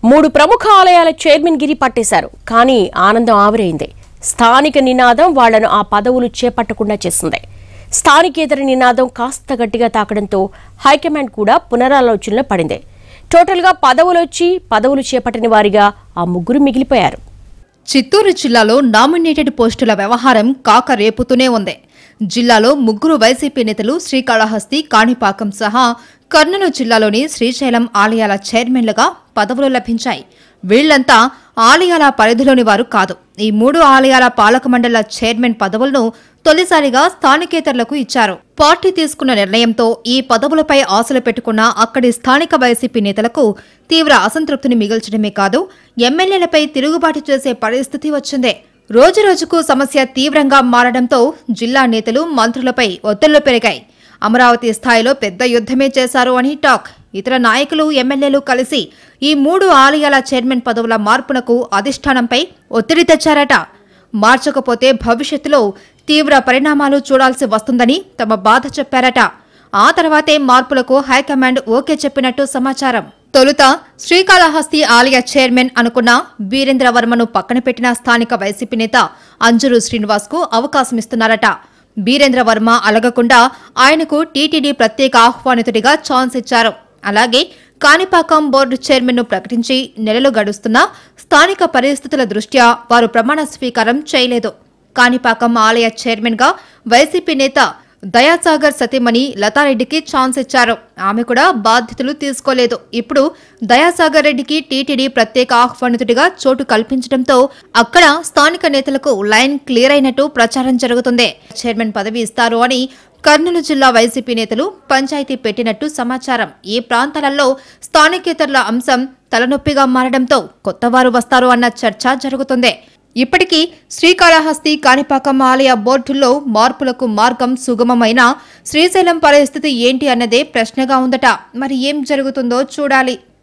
మూడు ప్రముఖ ఆలయాల చైర్మన్ గిరి పట్టేశారు కానీ ఆనందం ఆవిరైంది స్థానిక నినాదం వాళ్లను ఆ పదవులు చేపట్టకుండా చేసింది స్థానికేతర నినాదం కాస్త గట్టిగా తాకడంతో హైకమాండ్ కూడా పునరాలోచనలో పడింది టోటల్గా పదవులొచ్చి పదవులు చేపట్టని వారిగా ఆ ముగ్గురు మిగిలిపోయారు చిత్తూరు జిల్లాలో నామినేటెడ్ పోస్టుల వ్యవహారం కాక రేపుతూనే ఉంది జిల్లాలో ముగ్గురు వైసీపీ నేతలు శ్రీకాళహస్తి కాణిపాకం సహా కర్నూలు జిల్లాలోని శ్రీశైలం ఆలయాల చైర్మన్లుగా పదవులు లభించాయి వీళ్లంతా ఆలయాల పరిధిలోని వారు కాదు ఈ మూడు ఆలయాల పాలక మండళ్ల చైర్మన్ పదవులను తొలిసారిగా స్థానికేతరులకు ఇచ్చారు పార్టీ తీసుకున్న నిర్ణయంతో ఈ పదవులపై ఆశలు పెట్టుకున్న అక్కడి స్థానిక వైసీపీ నేతలకు తీవ్ర అసంతృప్తిని మిగిల్చడమే కాదు ఎమ్మెల్యేలపై తిరుగుబాటు చేసే పరిస్థితి వచ్చింది రోజురోజుకు సమస్య తీవ్రంగా మారడంతో జిల్లా నేతలు మంత్రులపై ఒత్తిళ్లు పెరిగాయి అమరావతి స్థాయిలో పెద్ద యుద్ధమే చేశారు అని టాక్ ఇతర నాయకులు ఎమ్మెల్యేలు కలిసి ఈ మూడు ఆలయాల చైర్మన్ పదవుల మార్పునకు అధిష్టానంపై ఒత్తిడి తెచ్చారట మార్చకపోతే భవిష్యత్తులో తీవ్ర పరిణామాలు చూడాల్సి వస్తుందని తమ బాధ చెప్పారట ఆ తర్వాతే మార్పులకు హైకమాండ్ ఓకే చెప్పినట్టు సమాచారం తొలుత శ్రీకాళహస్తి ఆలయ చైర్మన్ అనుకున్న వీరేంద్రవర్మను పక్కన పెట్టిన స్థానిక వైసీపీ నేత అంజురు శ్రీనివాస్ కు అవకాశమిస్తున్నారట వీరేంద్రవర్మ అలగకుండా ఆయనకు టీటీడీ ప్రత్యేక ఆహ్వానితుడిగా ఛాన్స్ ఇచ్చారు అలాగే కాణిపాకం బోర్డు చైర్మన్ను ప్రకటించి నెలలు గడుస్తున్నా స్థానిక పరిస్థితుల దృష్ట్యా వారు ప్రమాణ స్వీకారం చేయలేదు కాణిపాకం ఆలయ చైర్మన్గా వైసీపీ నేత దయాసాగర్ సతీమణి లతారెడ్డికి ఛాన్స్ ఇచ్చారు ఆమె కూడా బాధ్యతలు తీసుకోలేదు ఇప్పుడు దయాసాగర్ రెడ్డికి టీటీడీ ప్రత్యేక ఆహ్వానితుడిగా చోటు కల్పించడంతో అక్కడ స్థానిక నేతలకు లైన్ క్లియర్ అయినట్టు ప్రచారం జరుగుతుంది చైర్మన్ పదవి ఇస్తారు అని కర్నూలు జిల్లా వైసీపీ నేతలు పంచాయతీ పెట్టినట్టు సమాచారం ఈ ప్రాంతాలలో స్థానికేతరుల అంశం తలనొప్పిగా మారడంతో కొత్తవారు వస్తారు అన్న చర్చ జరుగుతుంది ఇప్పటికీ శ్రీకాళహస్తి కాణిపాకం ఆలయ బోర్డుల్లో మార్పులకు మార్గం సుగమమైన శ్రీశైలం పరిస్థితి ఏంటి అన్నదే ప్రశ్నగా ఉందట మరి ఏం జరుగుతుందో చూడాలి